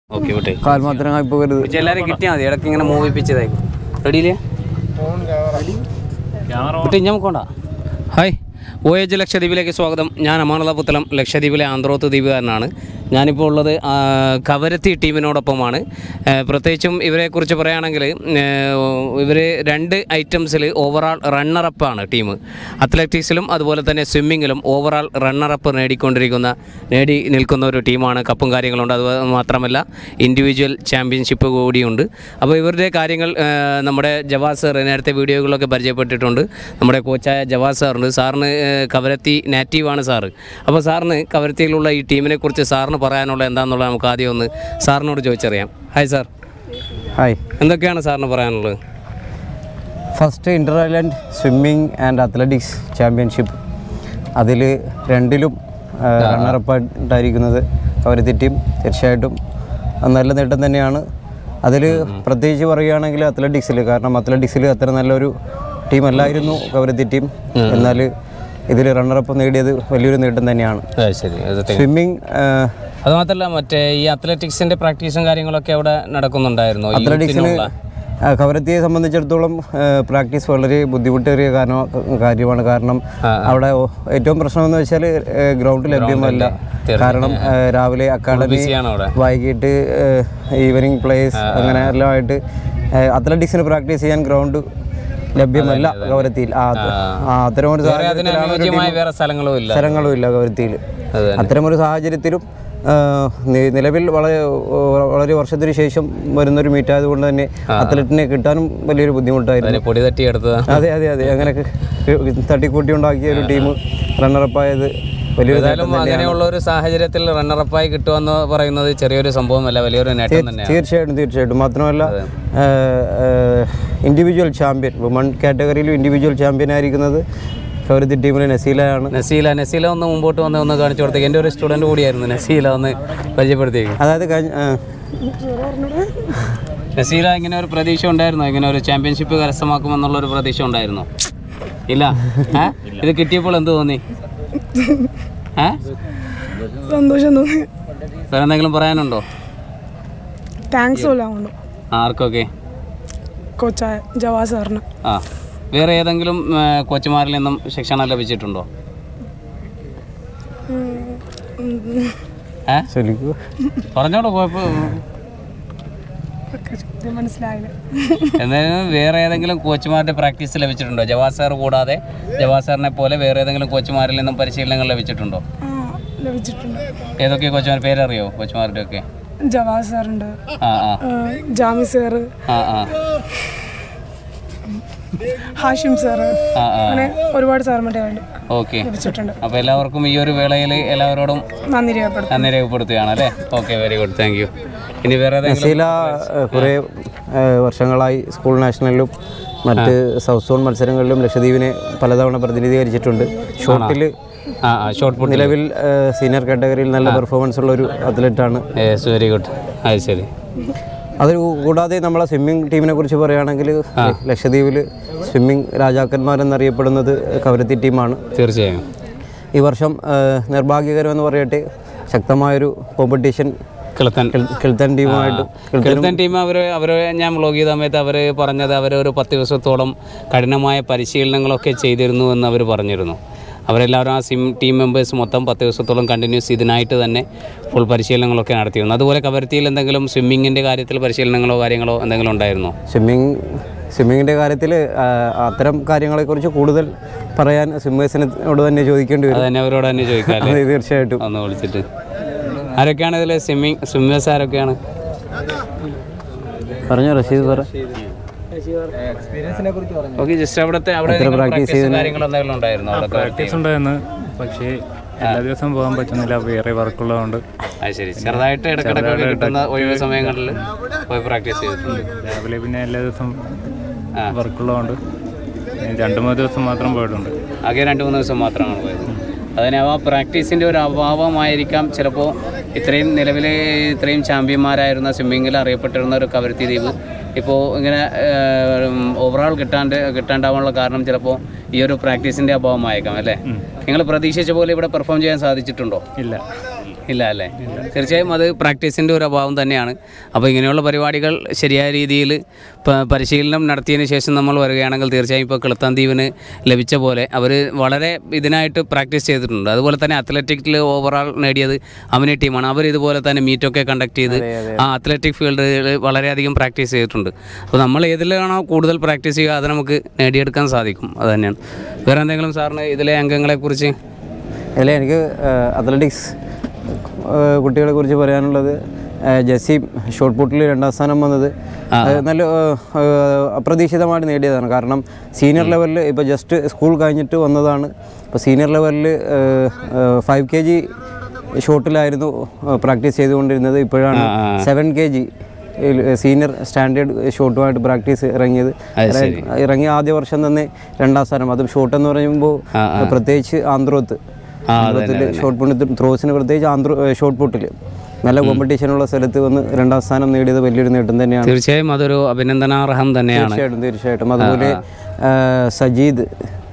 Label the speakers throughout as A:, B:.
A: Okay വിട്ടെ
B: കാൽ മാത്രം ഇപ്പോൾ വരുത്
A: പക്ഷെ എല്ലാവരും കിട്ടിയാൽ മതി ഇടയ്ക്ക് ഇങ്ങനെ മൂവിപ്പിച്ചതായിരിക്കും റെഡിയില്ലേ വിട്ട് ഞാൻ കൊണ്ട ഹായ് ഒ എച്ച് ലക്ഷദ്വീപിലേക്ക് സ്വാഗതം ഞാൻ അമാനുള്ള പുത്തലം ലക്ഷദ്വീപിലെ ആന്ധ്രോത്ത് ദ്വീപുകാരനാണ് ഞാനിപ്പോൾ ഉള്ളത് ആ, കവരത്തി ടീമിനോടൊപ്പമാണ് ആ, പ്രത്യേകിച്ചും ഇവരെക്കുറിച്ച് പറയുകയാണെങ്കിൽ ഇവർ രണ്ട് ഐറ്റംസിൽ ഓവറാൾ റണ്ണറപ്പാണ് ടീം അത്ലറ്റിക്സിലും അതുപോലെ തന്നെ സ്വിമ്മിങ്ങിലും ഓവറാൾ റണ്ണറപ്പ് നേടിക്കൊണ്ടിരിക്കുന്ന നേടി നിൽക്കുന്ന ഒരു ടീമാണ് കപ്പും കാര്യങ്ങളുണ്ട് അത് മാത്രമല്ല ഇൻഡിവിജ്വൽ ചാമ്പ്യൻഷിപ്പ് കൂടിയുണ്ട് അപ്പോൾ ഇവരുടെ കാര്യങ്ങൾ ആ, നമ്മുടെ ജവാസ് സാർ നേരത്തെ വീഡിയോകളിലൊക്കെ പരിചയപ്പെട്ടിട്ടുണ്ട് നമ്മുടെ കോച്ചായ ജവാസ് സാറുണ്ട് സാറിന് ആ, കവരത്തി നാറ്റീവാണ് സാറ് അപ്പോൾ സാറിന് കവരത്തിയിലുള്ള ഈ ടീമിനെ കുറിച്ച് സാറിന് പറയാനുള്ള എന്താണെന്നുള്ളത് നമുക്ക് ആദ്യം ഒന്ന് സാറിനോട് ചോദിച്ചറിയാം ഹായ് സാർ
B: ഹായ്
A: എന്തൊക്കെയാണ് സാറിന് പറയാനുള്ളത്
B: first inter island swimming and athletics championship അതിൽ രണ്ടിലും റണ്ണറപ്പായിട്ടായിരിക്കുന്നത് കവരത്തി ടീം തീർച്ചയായിട്ടും അത് നല്ല നേട്ടം തന്നെയാണ് അതിൽ പ്രത്യേകിച്ച് പറയുകയാണെങ്കിൽ അത്ലറ്റിക്സിൽ കാരണം അത്ലറ്റിക്സിൽ അത്ര നല്ലൊരു ടീം അല്ലായിരുന്നു കവരത്തി ടീം എന്നാൽ ഇതിൽ റണ്ണറപ്പ് നേടിയത് വലിയൊരു നേട്ടം തന്നെയാണ്
A: ശരി
B: സ്വിമ്മിങ്
A: അത് മാത്രമല്ല മറ്റേ ഈ അത്ലറ്റിക്സിന്റെ പ്രാക്ടീസും കാര്യങ്ങളൊക്കെ അവിടെ നടക്കുന്നുണ്ടായിരുന്നു
B: അത്ലറ്റിക്സിന് കവരത്തിയെ സംബന്ധിച്ചിടത്തോളം പ്രാക്ടീസ് വളരെ ബുദ്ധിമുട്ടേറിയ കാരണം കാര്യമാണ് കാരണം അവിടെ ഒ- ഏറ്റവും പ്രശ്നമെന്ന് വെച്ചാൽ ഗ്രൗണ്ട് ലഭ്യമല്ല കാരണം ആ, രാവിലെ അക്കാഡമി
A: ബിസിയാണ് അവിടെ
B: വൈകിട്ട് ഈവനിങ് പ്ലേസ് അങ്ങനെ എല്ലാം ആയിട്ട് അത്ലറ്റിക്സിന് പ്രാക്ടീസ് ചെയ്യാൻ ഗ്രൗണ്ട് ലഭ്യമല്ല കവരത്തിയിൽ ആ ആ, അത്തരമൊരു
A: വേറെ അതിന്
B: സാഹചര്യത്തിലാണ് ഒരു
A: അനുയോജ്യമായ വേറെ സ്ഥലങ്ങളും ഇല്ല
B: സ്ഥലങ്ങളും ഇല്ല കവരത്തിയിൽ
A: അത് തന്നെ.
B: അത്തരമൊരു സാഹചര്യത്തിലും ആ, നി- നിലവിൽ വളരെ വളരെ വർഷത്തിന് ശേഷം വരുന്നൊരു മീറ്റ് ആയതുകൊണ്ട് തന്നെ അത്ലറ്റിനെ കിട്ടാനും വലിയൊരു ബുദ്ധിമുട്ടായിരുന്നു
A: അതിന് പൊടി തട്ടിയെടുത്തത്
B: അതെ അതെ അതെ അങ്ങനെ തട്ടിക്കൂട്ടി ഉണ്ടാക്കിയ ഒരു ടീം റണ്ണറപ്പായത് വലിയൊരു
A: ഏതായാലും അങ്ങനെയുള്ള ഒരു സാഹചര്യത്തിൽ റണ്ണറപ്പായി കിട്ടുമെന്ന് പറയുന്നത് ചെറിയൊരു സംഭവമല്ല വലിയൊരു നേട്ടം തന്നെയാണ്
B: തീർച്ചയായിട്ടും തീർച്ചയായിട്ടും മാത്രമല്ല ഇൻഡിവിജ്വൽ ചാമ്പ്യൻ വുമൺ കാറ്റഗറിയിലും ഇൻഡിവിജ്വൽ ചാമ്പ്യൻ ആയിരിക്കുന്നത് കവരത്തി ടീമിലെ നസീലയാണ്
A: നസീല നസീല ഒന്ന് മുമ്പോട്ട് വന്ന് ഒന്ന് കാണിച്ചു കൊടുത്തേക്ക് എൻ്റെ ഒരു സ്റ്റുഡൻറ്റ് കൂടിയായിരുന്നു നസീല ഒന്ന് പരിചയപ്പെടുത്തിയേക്ക്
B: അതായത് കഴിഞ്ഞ ആ,
A: നസീല ഇങ്ങനെ ഒരു പ്രതീക്ഷ ഉണ്ടായിരുന്നോ ഇങ്ങനെ ഒരു ചാമ്പ്യൻഷിപ്പ് കരസ്ഥമാക്കുമെന്നുള്ള ഒരു പ്രതീക്ഷ ഉണ്ടായിരുന്നോ ഇല്ല ഏ? ഇത് കിട്ടിയപ്പോൾ എന്ത് തോന്നി ഏ
C: സന്തോഷം തോന്നി
A: വേറെ എന്തെങ്കിലും പറയാനുണ്ടോ
C: താങ്ക്സ് പറയാനുണ്ട്
A: ആർക്കൊക്കെ
C: കോച്ചായ ജവാസ് സാറിന്
A: ആ വേറെ ഏതെങ്കിലും ഏ, കോച്ചുമാരിൽ നിന്നും ശിക്ഷണം ലഭിച്ചിട്ടുണ്ടോ ഏ
B: ചൊല്ലിക്കൂ
A: പറഞ്ഞോളൂ കുഴപ്പം
C: ഇത് മനസ്സിലായില്ല
A: എന്തായാലും വേറെ ഏതെങ്കിലും കോച്ചുമാരുടെ പ്രാക്ടീസ് ലഭിച്ചിട്ടുണ്ടോ ജവാസ് സാർ കൂടാതെ ജവാസ് സാറിനെ പോലെ വേറെ ഏതെങ്കിലും കോച്ചുമാരിൽ നിന്നും പരിശീലനങ്ങൾ ലഭിച്ചിട്ടുണ്ടോ
C: ആ ലഭിച്ചിട്ടുണ്ട്
A: ഏതൊക്കെ കോച്ചുമാർ പേരറിയോ കോച്ചുമാരുടെ ഒക്കെ
C: ജവാസ് സാറുണ്ട്
A: ആ ആ
C: ആ, ജാമി സാറ്
A: ആ ആ
C: ഹാഷിം സാറ്
A: ആ ആ
C: അങ്ങനെ ഒരുപാട് സാറുമാരുടെ
A: ഓക്കെ
C: ലഭിച്ചിട്ടുണ്ട്
A: അപ്പോൾ എല്ലാവർക്കും ഈ ഒരു വേളയിൽ എല്ലാവരോടും
C: നന്ദി രേഖപ്പെടുത്തും
A: നന്ദി രേഖപ്പെടുത്തുകയാണ് അല്ലേ okay very good thank you ഇനി വേറെ ഏതെങ്കിലും
B: നസീല ഏഹ്, കുറേ ഏഹ്, വർഷങ്ങളായി സ്കൂൾ നാഷണലിലും മറ്റ് സൗത്ത് സോൺ മത്സരങ്ങളിലും ലക്ഷദ്വീപിനെ പലതവണ പ്രതിനിധീകരിച്ചിട്ടുണ്ട് ഷോട്ടിൽ
A: ആ ആ ഷോർട്ട് പുട്ട്
B: നിലവിൽ ഏഹ്, സീനിയർ കാറ്റഗറിയിൽ നല്ല പെർഫോമൻസ് ഉള്ള ഒരു അത്ലറ്റാണ്
A: യെസ് വെരി ഗുഡ് അത് ശരി
B: അത് കൂടാതെ നമ്മളെ സ്വിമ്മിംഗ് ടീമിനെ കുറിച്ച് പറയുകയാണെങ്കിൽ ലക്ഷദ്വീപിൽ സ്വിമ്മിംഗ് രാജാക്കന്മാരെന്നറിയപ്പെടുന്നത് കവരത്തി ടീമാണ്
A: തീർച്ചയായും
B: ഈ വർഷം ഏഹ്, നിർഭാഗ്യകരമെന്ന് പറയട്ടെ ശക്തമായൊരു കോമ്പറ്റീഷൻ
A: കിളത്തൻ
B: കിൽത്തൻ ടീമുമായിട്ട്
A: കിഴത്തൻ ടീം അവർ അവർ ഞാൻ വ്ലോഗ് ചെയ്ത സമയത്ത് അവർ പറഞ്ഞത് അവർ ഒരു പത്ത് ദിവസത്തോളം കഠിനമായ പരിശീലനങ്ങളൊക്കെ ചെയ്തിരുന്നു എന്ന് അവർ പറഞ്ഞിരുന്നു അവരെല്ലാവരും ആ സിം ടീം മെമ്പേഴ്സ് മൊത്തം പത്ത് ദിവസത്തോളം കണ്ടിന്യൂസ് ഇതിനായിട്ട് തന്നെ ഫുൾ പരിശീലനങ്ങളൊക്കെ നടത്തിയിരുന്നു അതുപോലെ കവരത്തിയിൽ എന്തെങ്കിലും സ്വിമ്മിങ്ങിൻ്റെ കാര്യത്തിൽ പരിശീലനങ്ങളോ കാര്യങ്ങളോ എന്തെങ്കിലും ഉണ്ടായിരുന്നോ
B: സ്വിമ്മിങ് സ്വിമ്മിങ്ങിൻ്റെ കാര്യത്തിൽ അത്തരം കാര്യങ്ങളെക്കുറിച്ച് കൂടുതൽ പറയാൻ സ്വിമ്മേഴ്സിനോട് തന്നെ ചോദിക്കേണ്ടി
A: അത്
B: വരും
A: തന്നെ അവരോട് തന്നെ ചോദിക്കാം
B: അതെ തീർച്ചയായിട്ടും
A: ഒന്ന് വിളിച്ചിട്ട് ആരൊക്കെയാണ് ഇതിൽ സ്വിമ്മിങ് സ്വിമ്മേഴ്സ് ആരൊക്കെയാണ്
B: പറഞ്ഞോ റഷീദ് പറ
A: ഓക്കെ ജസ്റ്റ് അവിടുത്തെ അവിടെ പ്രാക്ടീസ് കാര്യങ്ങൾ എന്തെങ്കിലും ഉണ്ടായിരുന്നോ അവിടെ
D: പ്രാക്ടീസ് ഉണ്ടായിരുന്നു പക്ഷേ എല്ലാ ദിവസവും പോകാൻ പറ്റുന്നില്ല വേറെ വർക്കുള്ളതുകൊണ്ട്
A: അത് ശരി ചെറുതായിട്ട് ഇടക്കിടക്കൊക്കെ കിട്ടുന്ന ഒഴിവ് സമയങ്ങളിൽ പോയി പ്രാക്ടീസ് ചെയ്തിട്ടുണ്ട്
D: രാവിലെ പിന്നെ എല്ലാ ദിവസവും വർക്കുള്ളതുകൊണ്ട് ഞാൻ രണ്ട് മൂന്ന് ദിവസം മാത്രം പോയിട്ടുണ്ട്
A: ആകെ രണ്ട് മൂന്ന് ദിവസം മാത്രമാണ് പോയത് അതിന് ആ പ്രാക്ടീസിൻ്റെ ഒരു അഭാവമായിരിക്കാം ചിലപ്പോൾ ഇത്രയും നിലവിലെ ഇത്രയും ചാമ്പ്യന്മാരായിരുന്ന സ്വിമ്മിങ്ങിൽ അറിയപ്പെട്ടിരുന്ന ഒരു കവരത്തി ദ്വീപ് ഇപ്പോൾ ഇങ്ങനെ ഓവറോൾ കിട്ടാണ്ട് കിട്ടാണ്ടാവാനുള്ള കാരണം ചിലപ്പോൾ ഈ ഒരു പ്രാക്ടീസിൻ്റെ അഭാവമായേക്കാം അല്ലേ നിങ്ങൾ പ്രതീക്ഷിച്ച പോലെ ഇവിടെ പെർഫോം ചെയ്യാൻ സാധിച്ചിട്ടുണ്ടോ
D: ഇല്ല
A: ഇല്ല അല്ലേ തീർച്ചയായും അത് പ്രാക്ടീസിൻ്റെ ഒരു അഭാവം തന്നെയാണ് അപ്പോൾ ഇങ്ങനെയുള്ള പരിപാടികൾ ശരിയായ രീതിയിൽ പ- പരിശീലനം നടത്തിയതിന് ശേഷം നമ്മൾ വരികയാണെങ്കിൽ തീർച്ചയായും ഇപ്പോൾ കിളത്താൻ ദ്വീപിന് ലഭിച്ച പോലെ അവർ വളരെ ഇതിനായിട്ട് പ്രാക്ടീസ് ചെയ്തിട്ടുണ്ട് അതുപോലെ തന്നെ അത്ലറ്റിക്കിൽ ഓവറോൾ നേടിയത് അവനെ ടീമാണ് അവർ ഇതുപോലെ തന്നെ മീറ്റൊക്കെ കണ്ടക്ട് ചെയ്ത് ആ അത്ലറ്റിക് ഫീൽഡിൽ വളരെയധികം പ്രാക്ടീസ് ചെയ്തിട്ടുണ്ട് അപ്പോൾ നമ്മൾ ഏതിലാണോ കൂടുതൽ പ്രാക്ടീസ് ചെയ്യുക അത് നമുക്ക് നേടിയെടുക്കാൻ സാധിക്കും അത് തന്നെയാണ് വേറെ എന്തെങ്കിലും സാറിന് ഇതിലെ അംഗങ്ങളെക്കുറിച്ച്
B: അതിൽ എനിക്ക് അത്ലറ്റിക്സ് കുട്ടികളെ കുറിച്ച് പറയാനുള്ളത് ആ, ജസീം ഷോർട്ട് പുട്ടിൽ രണ്ടാം സ്ഥാനം വന്നത് അത് നല്ല ആ, ആ, അപ്രതീക്ഷിതമായിട്ട് നേടിയതാണ് കാരണം സീനിയർ ലെവലിൽ ഇപ്പോൾ ജസ്റ്റ് സ്കൂൾ കഴിഞ്ഞിട്ട് വന്നതാണ് ഇപ്പോൾ സീനിയർ ലെവലിൽ ഫൈവ് കെ ജി ഷോട്ടിലായിരുന്നു പ്രാക്ടീസ് ചെയ്തുകൊണ്ടിരുന്നത് ഇപ്പോഴാണ് seven K G senior standard ഷോട്ടുമായിട്ട് പ്രാക്ടീസ് ഇറങ്ങിയത് ഇറങ്ങിയ ആദ്യ വർഷം തന്നെ രണ്ടാം സ്ഥാനം അതും ഷോട്ട് എന്ന് പറയുമ്പോൾ പ്രത്യേകിച്ച് ആന്ധ്രോത്ത് ആന്ധ്രത്തിൽ ഷോർട്ട് പുട്ടിൽ ത്രോസിന് പ്രത്യേകിച്ച് ആന്ധ്ര ഷോർട്ട് പുട്ടിൽ നല്ല കോമ്പറ്റീഷനുള്ള സ്ഥലത്ത് വന്ന് രണ്ടാം സ്ഥാനം നേടിയത് വലിയൊരു നേട്ടം തന്നെയാണ്
A: തീർച്ചയായും അതൊരു അഭിനന്ദനാർഹം തന്നെയാണ്
B: തീർച്ചയായിട്ടും തീർച്ചയായിട്ടും അതുപോലെ ആ, സജീദ്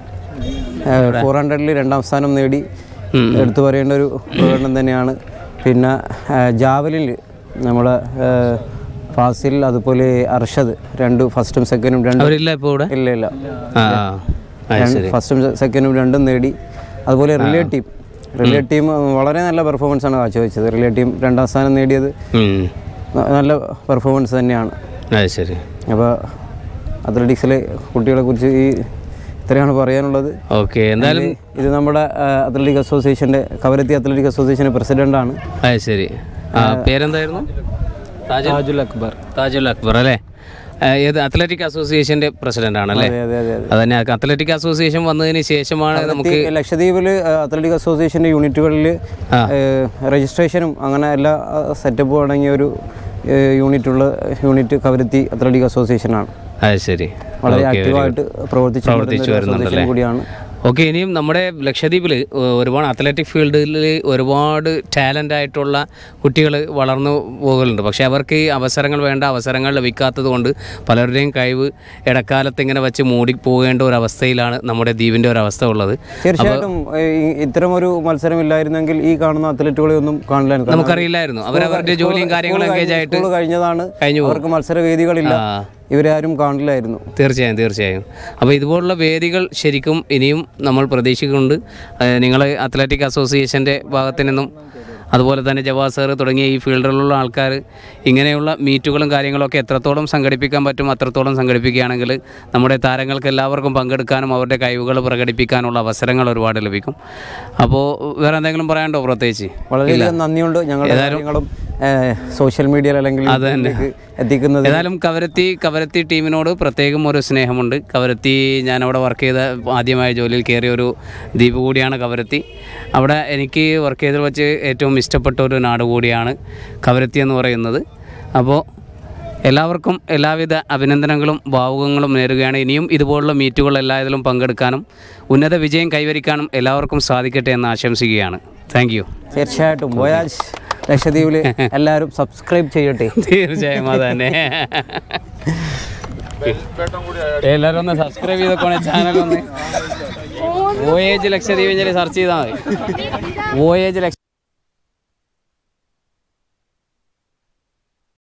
B: ഫോർ ഹൺഡ്രഡിൽ രണ്ടാം സ്ഥാനം നേടി എടുത്തു പറയേണ്ട ഒരു പ്രകടനം തന്നെയാണ് പിന്നെ ജാവലിൽ നമ്മളെ ആ, ഫാസിൽ അതുപോലെ അർഷദ് രണ്ട് ഫസ്റ്റും സെക്കൻഡും രണ്ടും
A: അവരില്ല ഇപ്പോൾ ഇവിടെ
B: ഇല്ല ഇല്ല
A: ആ ആ. അത് ശരി
B: ഫസ്റ്റും സെക്കൻഡും രണ്ടും നേടി അതുപോലെ റിലേ ടീം റിലേ ടീം വളരെ നല്ല പെർഫോമൻസ് ആണ് കാഴ്ചവെച്ചത് റിലേ ടീം രണ്ടാം സ്ഥാനം നേടിയത്
A: ഉം.
B: ന- നല്ല പെർഫോമൻസ് തന്നെയാണ്
A: അത് ശരി
B: അപ്പോൾ അത്ലറ്റിക്സിലെ കുട്ടികളെ കുറിച്ച് ഈ ഇത്രയാണ് പറയാനുള്ളത്
A: ഓക്കെ എന്തായാലും
B: ഇത് നമ്മുടെ അത്ലറ്റിക് അസോസിയേഷൻ്റെ കവരത്തി അത്ലറ്റിക് അസോസിയേഷൻ്റെ പ്രസിഡൻ്റാണ്
A: അത് ശരി ആ പേരെന്തായിരുന്നു താജുൽ അക്ബർ താജുൽ അക്ബർ അല്ലേ ആ, ഏത് അത്ലറ്റിക് അസോസിയേഷൻ്റെ പ്രസിഡന്റ് ആണല്ലേ
B: അതെ അതെ അതെ
A: അതന്നെ അത്ലറ്റിക് അസോസിയേഷൻ വന്നതിന് ശേഷമാണ് നമുക്ക്
B: ഈ ലക്ഷദ്വീപിൽ അത്ലറ്റിക് അസോസിയേഷൻ്റെ യൂണിറ്റുകളിൽ രജിസ്ട്രേഷനും അങ്ങനെ എല്ലാ സെറ്റപ്പും അടങ്ങിയ ഒരു യൂണിറ്റുള്ള യൂണിറ്റ് കവരത്തി അത്ലറ്റിക് അസോസിയേഷനാണ്
A: അത് ശരി
B: വളരെ
A: ഓക്കെ,
B: ആക്റ്റീവായിട്ട് പ്രവർത്തിച്ചു
A: പ്രവർത്തിച്ചു വരുന്നുണ്ടല്ലേ
B: കൂടിയാണ്
A: ഓക്കെ ഇനിയും നമ്മുടെ ലക്ഷദ്വീപിൽ ഒരുപാട് അത്ലറ്റിക് ഫീൽഡിൽ ഒരുപാട് ടാലൻ്റ് ആയിട്ടുള്ള കുട്ടികൾ വളർന്നു പോകുന്നുണ്ട് പക്ഷേ അവർക്ക് ഈ അവസരങ്ങൾ വേണ്ട അവസരങ്ങൾ ലഭിക്കാത്തത് കൊണ്ട് പലരുടെയും കഴിവ് ഇടക്കാലത്ത് ഇങ്ങനെ വെച്ച് മൂടി പോകേണ്ട ഒരു അവസ്ഥയിലാണ് നമ്മുടെ ദ്വീപിൻ്റെ ഒരു അവസ്ഥ ഉള്ളത്
B: തീർച്ചയായിട്ടും ഈ- ഇത്തരം ഒരു മത്സരം ഇല്ലായിരുന്നെങ്കിൽ ഈ കാണുന്ന അത്ലറ്റുകളെ ഒന്നും കാണില്ലായിരുന്നു കാരണം
A: നമുക്കറിയില്ലായിരുന്നു അവരവരുടെ ജോലിയും കാര്യങ്ങളും എൻഗേജ് ആയിട്ട്
B: സ്കൂൾ കഴിഞ്ഞതാണ്
A: കഴിഞ്ഞു പോകും.
B: അവർക്ക് മത്സര വേദികളില്ല
A: ആ.
B: ഇവരാരും കാണില്ലായിരുന്നു
A: തീർച്ചയായും തീർച്ചയായും അപ്പോൾ ഇതുപോലുള്ള വേദികൾ ശരിക്കും ഇനിയും നമ്മൾ പ്രതീക്ഷിക്കുന്നുണ്ട് നിങ്ങൾ അത്ലറ്റിക് അസോസിയേഷൻ്റെ ഭാഗത്തു നിന്നും അതുപോലെ തന്നെ ജവാഹർ സാറ് തുടങ്ങിയ ഈ ഫീൽഡിലുള്ള ആൾക്കാർ ഇങ്ങനെയുള്ള മീറ്റുകളും കാര്യങ്ങളൊക്കെ എത്രത്തോളം സംഘടിപ്പിക്കാൻ പറ്റും അത്രത്തോളം സംഘടിപ്പിക്കുകയാണെങ്കിൽ നമ്മുടെ താരങ്ങൾക്ക് എല്ലാവർക്കും പങ്കെടുക്കാനും അവരുടെ കഴിവുകൾ പ്രകടിപ്പിക്കാനുള്ള അവസരങ്ങൾ ഒരുപാട് ലഭിക്കും അപ്പോൾ വേറെ എന്തെങ്കിലും പറയാനുണ്ടോ പ്രത്യേകിച്ച്
B: വളരെയധികം നന്ദിയുണ്ട് ഞങ്ങളുടെ കാര്യങ്ങളും സോഷ്യൽ മീഡിയയിൽ അല്ലെങ്കിൽ യൂട്യൂബിലേക്ക് എത്തിക്കുന്നത്
A: ഏതായാലും കവരത്തി കവരത്തി ടീമിനോട് പ്രത്യേകം ഒരു സ്നേഹമുണ്ട് കവരത്തി ഞാൻ അവിടെ വർക്ക് ചെയ്ത ആദ്യമായ ജോലിയിൽ കയറിയ ഒരു ദ്വീപ് കൂടിയാണ് കവരത്തി അവിടെ എനിക്ക് വർക്ക് ചെയ്തതിൽ വെച്ച് ഏറ്റവും ഇഷ്ടപ്പെട്ട ഒരു നാട് കൂടിയാണ് കവരത്തി എന്ന് പറയുന്നത് അപ്പോൾ എല്ലാവർക്കും എല്ലാവിധ അഭിനന്ദനങ്ങളും ഭാവുകങ്ങളും നേരുകയാണ് ഇനിയും ഇതുപോലുള്ള മീറ്റുകൾ എല്ലാത്തിലും പങ്കെടുക്കാനും ഉന്നത വിജയം കൈവരിക്കാനും എല്ലാവർക്കും സാധിക്കട്ടെ എന്ന് ആശംസിക്കുകയാണ് താങ്ക് യു
B: തീർച്ചയായിട്ടും വോയാജ് ലക്ഷദ്വീപിൽ എല്ലാവരും സബ്സ്ക്രൈബ് ചെയ്യട്ടെ
A: തീർച്ചയായും അത് തന്നെ എല്ലാവരും ഒന്ന് സബ്സ്ക്രൈബ് ചെയ്തോണേ ചാനൽ ഒന്ന് വോയേജ് ലക്ഷദ്വീപ് സെർച്ച് ചെയ്താൽ മതി വോയേജ് ലക്ഷ